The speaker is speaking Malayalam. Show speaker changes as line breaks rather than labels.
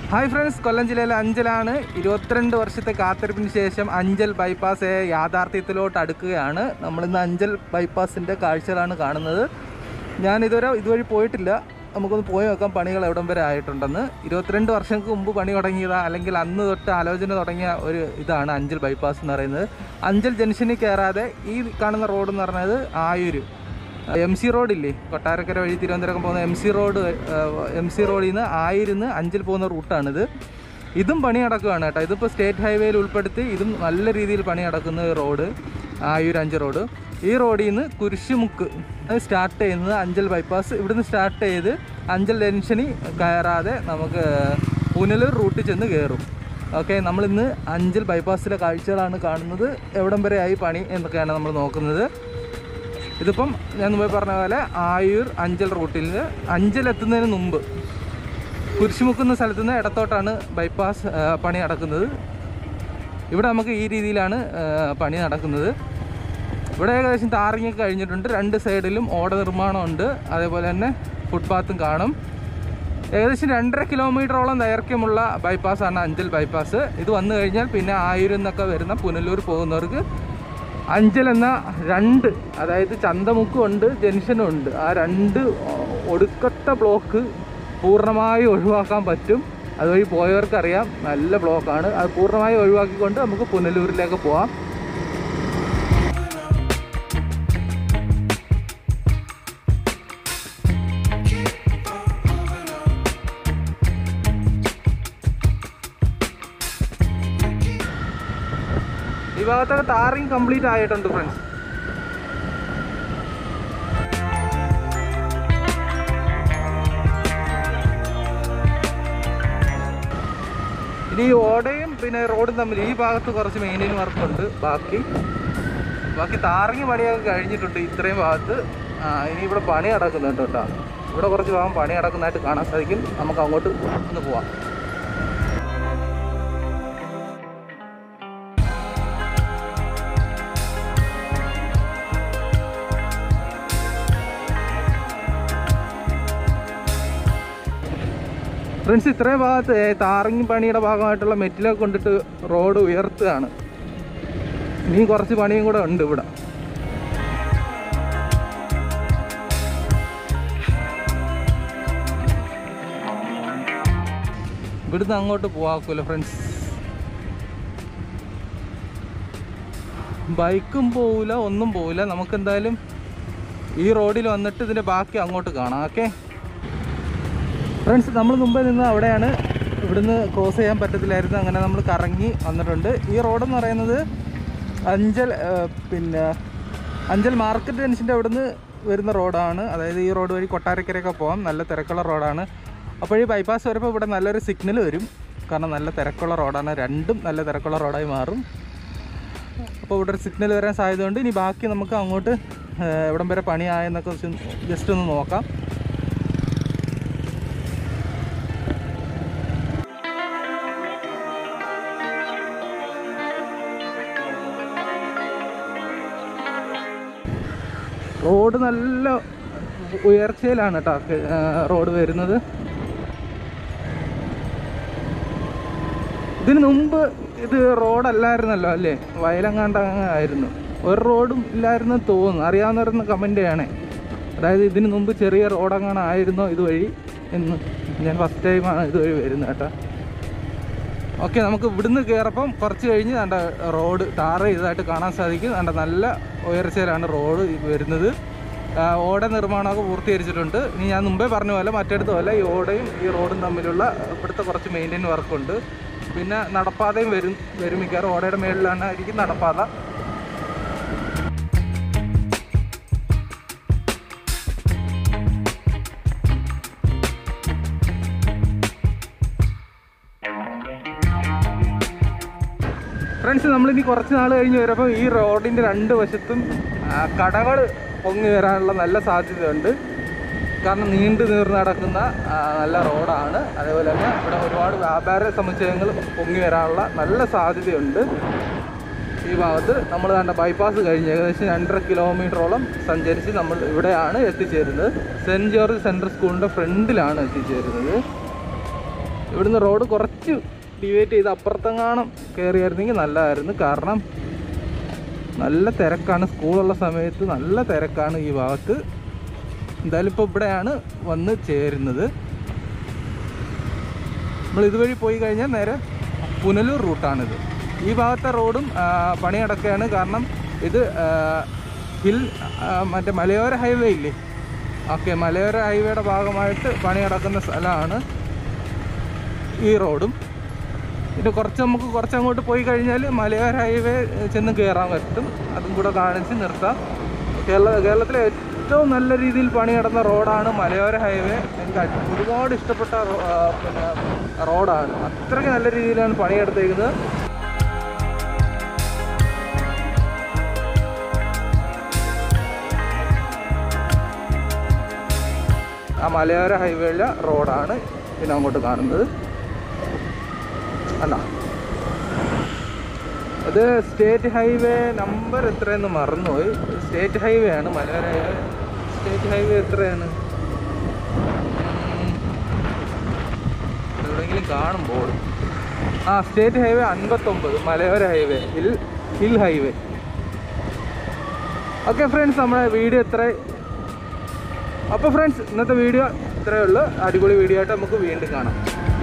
ഹായ് ഫ്രണ്ട്സ് കൊല്ലം ജില്ലയിലെ അഞ്ചലാണ് ഇരുപത്തിരണ്ട് വർഷത്തെ കാത്തിരിപ്പിന് ശേഷം അഞ്ചൽ ബൈപ്പാസ് യാഥാർത്ഥ്യത്തിലോട്ട് അടുക്കുകയാണ് നമ്മളിന്ന് അഞ്ചൽ ബൈപ്പാസിൻ്റെ കാഴ്ചകളാണ് കാണുന്നത് ഞാൻ ഇതുവരെ ഇതുവഴി പോയിട്ടില്ല നമുക്കൊന്ന് പോയി നോക്കാം പണികൾ എവിടം വരെ ആയിട്ടുണ്ടെന്ന് ഇരുപത്തിരണ്ട് വർഷങ്ങൾക്ക് മുമ്പ് പണി തുടങ്ങിയതാ അല്ലെങ്കിൽ അന്ന് തൊട്ട് ആലോചന തുടങ്ങിയ ഒരു ഇതാണ് അഞ്ചൽ ബൈപ്പാസ് എന്ന് പറയുന്നത് അഞ്ചൽ ജംഗ്ഷനിൽ കയറാതെ ഈ കാണുന്ന റോഡ് എന്ന് പറയുന്നത് ആയൂര് എം സി റോഡില്ലേ കൊട്ടാരക്കര വഴി തിരുവനന്തപുരം പോകുന്ന M C road M C റോഡിൽ നിന്ന് ആയിരുന്ന് അഞ്ചിൽ പോകുന്ന റൂട്ടാണിത് ഇതും പണി നടക്കുകയാണ് കേട്ടോ ഇതിപ്പോൾ സ്റ്റേറ്റ് ഹൈവേയിൽ ഉൾപ്പെടുത്തി ഇതും നല്ല രീതിയിൽ പണി നടക്കുന്ന റോഡ് ആയൂർ അഞ്ച് റോഡ് ഈ റോഡിൽ നിന്ന് കുരിശുമുക്ക് സ്റ്റാർട്ട് ചെയ്യുന്നത് അഞ്ചൽ ബൈപ്പാസ് ഇവിടുന്ന് സ്റ്റാർട്ട് ചെയ്ത് അഞ്ചൽ ജംഗ്ഷനിൽ കയറാതെ നമുക്ക് പുനലൂർ റൂട്ടിൽ ചെന്ന് കയറും ഓക്കെ നമ്മളിന്ന് അഞ്ചൽ ബൈപ്പാസിലെ കാഴ്ചകളാണ് കാണുന്നത് എവിടം വരെ ആയി പണി എന്നൊക്കെയാണ് നമ്മൾ നോക്കുന്നത് ഇതിപ്പം ഞാൻ മുമ്പേ പറഞ്ഞ പോലെ ആയൂർ അഞ്ചൽ റൂട്ടിൽ അഞ്ചൽ എത്തുന്നതിന് മുമ്പ് കുരിശുമുക്കുന്ന സ്ഥലത്ത് നിന്ന് ഇടത്തോട്ടാണ് ബൈപ്പാസ് ആ, പണി നടക്കുന്നത് ഇവിടെ നമുക്ക് ഈ രീതിയിലാണ് ആ, പണി നടക്കുന്നത് ഇവിടെ ഏകദേശം താറിങ്ങൊക്കെ കഴിഞ്ഞിട്ടുണ്ട് രണ്ട് സൈഡിലും ഓട നിർമ്മാണമുണ്ട് അതേപോലെ തന്നെ ഫുട്പാത്തും കാണും ഏകദേശം രണ്ടര കിലോമീറ്ററോളം ദൈർഘ്യമുള്ള ബൈപ്പാസാണ് അഞ്ചൽ ബൈപ്പാസ് ഇത് വന്നു കഴിഞ്ഞാൽ പിന്നെ ആയൂരിൽ നിന്നൊക്കെ വരുന്ന പുനലൂർ പോകുന്നവർക്ക് അഞ്ചൽ എന്ന രണ്ട് അതായത് ചന്തമുക്കും ഉണ്ട് ജംഗ്ഷനും ഉണ്ട് ആ രണ്ട് ഒടുക്കത്തെ ബ്ലോക്ക് പൂർണ്ണമായി ഒഴിവാക്കാൻ പറ്റും അതുവഴി പോയവർക്കറിയാം നല്ല ബ്ലോക്കാണ് അത് പൂർണ്ണമായി ഒഴിവാക്കിക്കൊണ്ട് നമുക്ക് പുനലൂരിലേക്ക് പോവാം ഈ ഭാഗത്തൊക്കെ ടാറിങ് കംപ്ലീറ്റ് ആയിട്ടുണ്ട് ഫ്രണ്ട്സ് ഇനി ഈ ഓടയും പിന്നെ റോഡും തമ്മിൽ ഈ ഭാഗത്ത് കുറച്ച് മെയിൻറ്റെയിൻ വർക്കുണ്ട് ബാക്കി ബാക്കി താറിങ് പണിയൊക്കെ കഴിഞ്ഞിട്ടുണ്ട് ഇത്രയും ഭാഗത്ത് ആ, ഇനി ഇവിടെ പണി നടക്കുന്നുണ്ട് കേട്ടോ ഇവിടെ കുറച്ച് ഭാഗം പണി നടക്കുന്നതായിട്ട് കാണാൻ സാധിക്കും നമുക്ക് അങ്ങോട്ട് ഒന്ന് പോവാം ഫ്രണ്ട്സ് ഇത്രയും ഭാഗത്ത് ഏ, താറിങ് പണിയുടെ ഭാഗമായിട്ടുള്ള മെറ്റിലൊക്കെ കൊണ്ടിട്ട് റോഡ് ഉയർത്തുകയാണ് ഇനി കുറച്ച് പണിയും കൂടെ ഉണ്ട് ഇവിടെ ഇവിടുന്ന് അങ്ങോട്ട് പോവാക്കൂല ഫ്രണ്ട്സ് ബൈക്കും പോവില്ല ഒന്നും പോവില്ല നമുക്ക് എന്തായാലും ഈ റോഡിൽ വന്നിട്ട് ഇതിൻ്റെ ബാക്കി അങ്ങോട്ട് കാണാം ഓക്കെ ഫ്രണ്ട്സ് നമ്മൾ മുമ്പേ നിന്ന് അവിടെയാണ് ഇവിടുന്ന് ക്രോസ് ചെയ്യാൻ പറ്റത്തില്ലായിരുന്നു അങ്ങനെ നമ്മൾ കറങ്ങി വന്നിട്ടുണ്ട് ഈ റോഡെന്ന് പറയുന്നത് അഞ്ചൽ ആ, പിന്നെ അഞ്ചൽ മാർക്കറ്റ് ജംഗ്ഷൻ്റെ അവിടുന്ന് വരുന്ന റോഡാണ് അതായത് ഈ റോഡ് വഴി കൊട്ടാരക്കരയൊക്കെ പോകാം നല്ല തിരക്കുള്ള റോഡാണ് അപ്പോൾ ഈ ബൈപ്പാസ് വരുമ്പോൾ ഇവിടെ നല്ലൊരു സിഗ്നൽ വരും കാരണം നല്ല തിരക്കുള്ള റോഡാണ് രണ്ടും നല്ല തിരക്കുള്ള റോഡായി മാറും അപ്പോൾ ഇവിടെ ഒരു സിഗ്നൽ വരാൻ സാധ്യതയുണ്ട് ഇനി ബാക്കി നമുക്ക് അങ്ങോട്ട് ആ, എവിടം വരെ പണിയായെന്നൊക്കെ ജസ്റ്റ് ഒന്ന് നോക്കാം റോഡ് നല്ല ഉയർച്ചയിലാണ് കേട്ടോ റോഡ് വരുന്നത് ഇതിന് മുമ്പ് ഇത് റോഡല്ലായിരുന്നല്ലോ അല്ലേ വയലങ്ങാണ്ട് അങ്ങനെ ആയിരുന്നു ഒരു റോഡും ഇല്ലായിരുന്നു തോന്നുന്നു അറിയാവുന്നവരെന്ന് കമൻറ്റ് ചെയ്യണേ അതായത് ഇതിന് മുമ്പ് ചെറിയ റോഡങ്ങനെ ആയിരുന്നോ ഇതുവഴി എന്ന് ഞാൻ ഫസ്റ്റ് ടൈമാണ് ഇതുവഴി വരുന്നത് കേട്ടോ ഓക്കെ നമുക്ക് ഇവിടുന്ന് കയറപ്പം കുറച്ച് കഴിഞ്ഞ് കണ്ട റോഡ് ടാർ ചെയ്തതായിട്ട് കാണാൻ സാധിക്കും കണ്ട നല്ല ഉയർച്ചയിലാണ് റോഡ് വരുന്നത് ആ, ഓട നിർമ്മാണമൊക്കെ പൂർത്തീകരിച്ചിട്ടുണ്ട് ഇനി ഞാൻ മുമ്പേ പറഞ്ഞ പോലെ മറ്റടുത്ത പോലെ ഈ ഓടയും ഈ റോഡും തമ്മിലുള്ള ഇവിടുത്തെ കുറച്ച് മെയിൻറ്റെയിൻ വർക്കുണ്ട് പിന്നെ നടപ്പാതയും വരും വരും മിക്കവാറും ഓടയുടെ മേളിലാണ് ആയിരിക്കും നടപ്പാത ഫ്രണ്ട്സ് നമ്മളിനി കുറച്ച് നാൾ കഴിഞ്ഞ് വരുമ്പോൾ ഈ റോഡിൻ്റെ രണ്ട് വശത്തും കടകൾ പൊങ്ങി വരാനുള്ള നല്ല സാധ്യതയുണ്ട് കാരണം നീണ്ടു നീർന്ന് നടക്കുന്ന ആ, നല്ല റോഡാണ് അതേപോലെ തന്നെ ഇവിടെ ഒരുപാട് വ്യാപാര സമുച്ചയങ്ങൾ പൊങ്ങി വരാനുള്ള നല്ല സാധ്യതയുണ്ട് ഈ ഭാഗത്ത് നമ്മൾ കണ്ട ബൈപ്പാസ് കഴിഞ്ഞ് ഏകദേശം രണ്ടര കിലോമീറ്ററോളം സഞ്ചരിച്ച് നമ്മൾ ഇവിടെയാണ് എത്തിച്ചേരുന്നത് സെൻറ്റ് ജോർജ് സെൻട്രൽ സ്കൂളിൻ്റെ ഫ്രണ്ടിലാണ് എത്തിച്ചേരുന്നത് ഇവിടുന്ന് റോഡ് കുറച്ച് ഡിവൈറ്റ് ചെയ്ത് അപ്പുറത്തെങ്ങാണം കയറിയായിരുന്നെങ്കിൽ നല്ലതായിരുന്നു കാരണം നല്ല തിരക്കാണ് സ്കൂളുള്ള സമയത്ത് നല്ല തിരക്കാണ് ഈ ഭാഗത്ത് എന്തായാലും ഇപ്പോൾ ഇവിടെയാണ് വന്ന് ചേരുന്നത് നമ്മൾ ഇതുവഴി പോയി കഴിഞ്ഞാൽ നേരെ പുനലൂർ റൂട്ടാണിത് ഈ ഭാഗത്തെ റോഡും ആ, പണി നടക്കുകയാണ് കാരണം ഇത് ആ, ഹിൽ ആ, മറ്റേ മലയോര ഹൈവേ ഇല്ലേ ഓക്കെ മലയോര ഹൈവേയുടെ ഭാഗമായിട്ട് പണി നടക്കുന്ന സ്ഥലമാണ് ഈ റോഡും പിന്നെ കുറച്ച് നമുക്ക് കുറച്ച് അങ്ങോട്ട് പോയി കഴിഞ്ഞാൽ മലയോര ഹൈവേ ചെന്ന് കയറാൻ പറ്റും അതും കൂടെ കാണിച്ച് നിർത്താം കേരള കേരളത്തിലെ ഏറ്റവും നല്ല രീതിയിൽ പണി നടന്ന റോഡാണ് മലയോര ഹൈവേ എനിക്ക് അടി- ഒരുപാട് ഇഷ്ടപ്പെട്ട റോ- ആ, പിന്നെ റോഡാണ് അത്രയ്ക്ക് നല്ല രീതിയിലാണ് പണിയെടുത്തേക്കുന്നത് ആ മലയോര ഹൈവേയിലെ റോഡാണ് പിന്നെ അങ്ങോട്ട് കാണുന്നത് അല്ല അത് സ്റ്റേറ്റ് ഹൈവേ നമ്പർ എത്രയെന്ന് മറന്നുപോയി സ്റ്റേറ്റ് ഹൈവേ ആണ് മലയോര ഹൈവേ സ്റ്റേറ്റ് ഹൈവേ എത്രയാണ് ഉം. എവിടെയെങ്കിലും കാണുമ്പോൾ ആ സ്റ്റേറ്റ് ഹൈവേ അൻപത്തൊമ്പത് മലയോര highway hill hill highway okay friends നമ്മുടെ വീഡിയോ ഇത്ര അപ്പോൾ ഫ്രണ്ട്സ് ഇന്നത്തെ വീഡിയോ ഇത്രയേ ഉള്ളൂ അടിപൊളി വീഡിയോ ആയിട്ട് നമുക്ക് വീണ്ടും കാണാം